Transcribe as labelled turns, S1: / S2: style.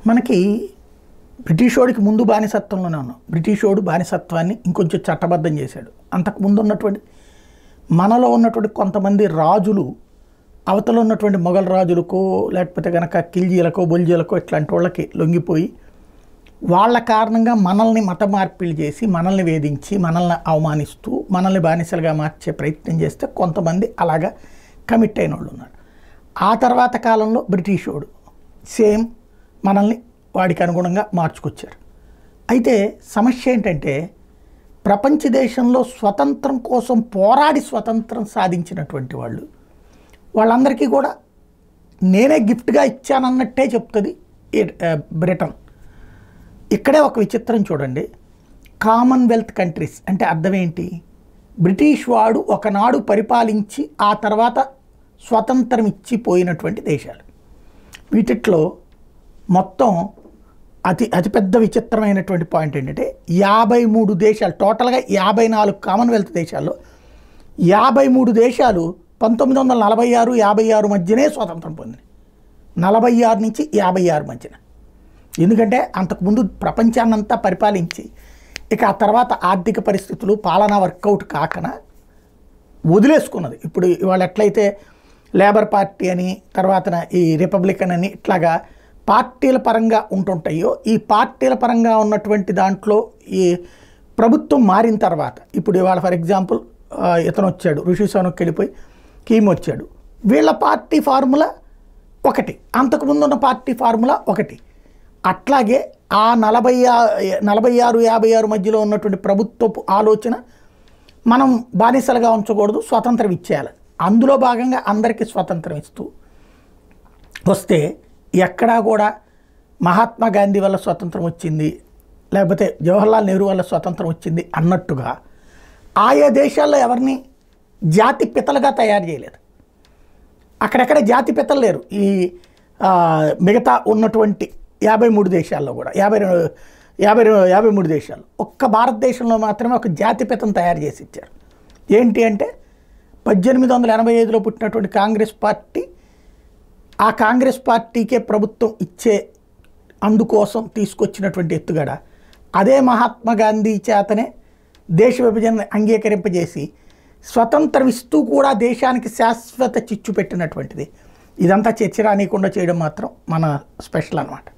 S1: మనకి బ్రిటిష్ వాడికి ముందు బానిసత్వంలోనే ఉన్నాం బ్రిటిష్ వాడు బానిసత్వాన్ని ఇంకొంచెం చట్టబద్ధం చేశాడు అంతకు ముందు ఉన్నటువంటి మనలో ఉన్నటువంటి కొంతమంది రాజులు అవతల ఉన్నటువంటి మొఘల్ రాజులకో లేకపోతే కనుక కిల్జీలకో బొల్జీలకో ఇట్లాంటి వాళ్ళకి లొంగిపోయి వాళ్ళ కారణంగా మనల్ని మత మార్పిడి చేసి మనల్ని వేధించి మనల్ని అవమానిస్తూ మనల్ని బానిసలుగా మార్చే ప్రయత్నం చేస్తే కొంతమంది అలాగా కమిట్ అయిన వాళ్ళు ఉన్నారు ఆ తర్వాత కాలంలో బ్రిటిష్ వాడు సేమ్ మనల్ని వాడికి అనుగుణంగా మార్చుకొచ్చారు అయితే సమస్య ఏంటంటే ప్రపంచ దేశంలో స్వతంత్రం కోసం పోరాడి స్వతంత్రం సాధించినటువంటి వాళ్ళు వాళ్ళందరికీ కూడా నేనే గిఫ్ట్గా ఇచ్చానన్నట్టే చెప్తుంది ఈ- ఆ, బ్రిటన్ ఇక్కడే ఒక విచిత్రం చూడండి కామన్వెల్త్ కంట్రీస్ అంటే అర్థం ఏంటి బ్రిటిష్ వాడు ఒకనాడు పరిపాలించి ఆ తర్వాత స్వతంత్రం ఇచ్చిపోయినటువంటి దేశాలు వీటిట్లో మొత్తం అతి అతిపెద్ద విచిత్రమైనటువంటి పాయింట్ ఏంటంటే యాభై మూడు దేశాలు టోటల్గా యాభై నాలుగు కామన్వెల్త్ దేశాల్లో యాభై మూడు దేశాలు పంతొమ్మిది వందల నలభై ఆరు యాభై ఆరు మధ్యనే స్వాతంత్రం పొందినాయి నలభై ఆరు నుంచి యాభై ఆరు మధ్యన ఎందుకంటే అంతకుముందు ప్రపంచాన్నంతా పరిపాలించి ఇక ఆ తర్వాత ఆర్థిక పరిస్థితులు పాలన వర్కౌట్ కాకన వదిలేసుకున్నది ఇప్పుడు ఇవాళ ఎట్లయితే లేబర్ పార్టీ అని తర్వాత ఈ రిపబ్లికన్ అని ఇట్లాగా పార్టీల పరంగా ఉంటుంటాయో ఈ పార్టీల పరంగా ఉన్నటువంటి దాంట్లో ఈ ప్రభుత్వం మారిన తర్వాత ఇప్పుడు ఇవాళ ఫర్ ఎగ్జాంపుల్ ఆ, ఇతను వచ్చాడు ఋషి సోనక్ వెళ్ళిపోయి కీమ్ వచ్చాడు వీళ్ళ పార్టీ ఫార్ములా ఒకటి అంతకుముందు ఉన్న పార్టీ ఫార్ములా ఒకటి అట్లాగే ఆ నలభై ఆ- నలభై ఆరు యాభై ఆరు మధ్యలో ఉన్నటువంటి ప్రభుత్వపు ఆలోచన మనం బానిసలుగా ఉంచకూడదు స్వతంత్రం ఇచ్చేయాలి అందులో భాగంగా అందరికీ స్వతంత్రం ఇస్తూ వస్తే ఎక్కడా కూడా మహాత్మా గాంధీ వల్ల స్వతంత్రం వచ్చింది లేకపోతే జవహర్లాల్ నెహ్రూ వల్ల స్వతంత్రం వచ్చింది అన్నట్టుగా ఆయా దేశాల్లో ఎవరిని జాతి పితలుగా తయారు చేయలేదు అక్కడెక్కడ జాతి పితలు లేరు ఈ ఆ, మిగతా ఉన్నటువంటి యాభై మూడు దేశాల్లో కూడా యాభై రెండు యాభై రెండు- యాభై మూడు దేశాలు ఒక్క భారతదేశంలో మాత్రమే ఒక జాతి పితను తయారు చేసి ఇచ్చారు ఏంటి అంటే పద్దెనిమిది వందల ఎనభై ఐదులో పుట్టినటువంటి కాంగ్రెస్ పార్టీ ఆ కాంగ్రెస్ పార్టీకే ప్రభుత్వం ఇచ్చే అందుకోసం తీసుకొచ్చినటువంటి ఎత్తుగడ అదే మహాత్మా గాంధీ చేతనే దేశ విభజన అంగీకరింపజేసి స్వతంత్రం ఇస్తూ కూడా దేశానికి శాశ్వత చిచ్చు పెట్టినటువంటిది ఇదంతా చర్చ రానియకుండా చేయడం మాత్రం మన స్పెషల్ అన్నమాట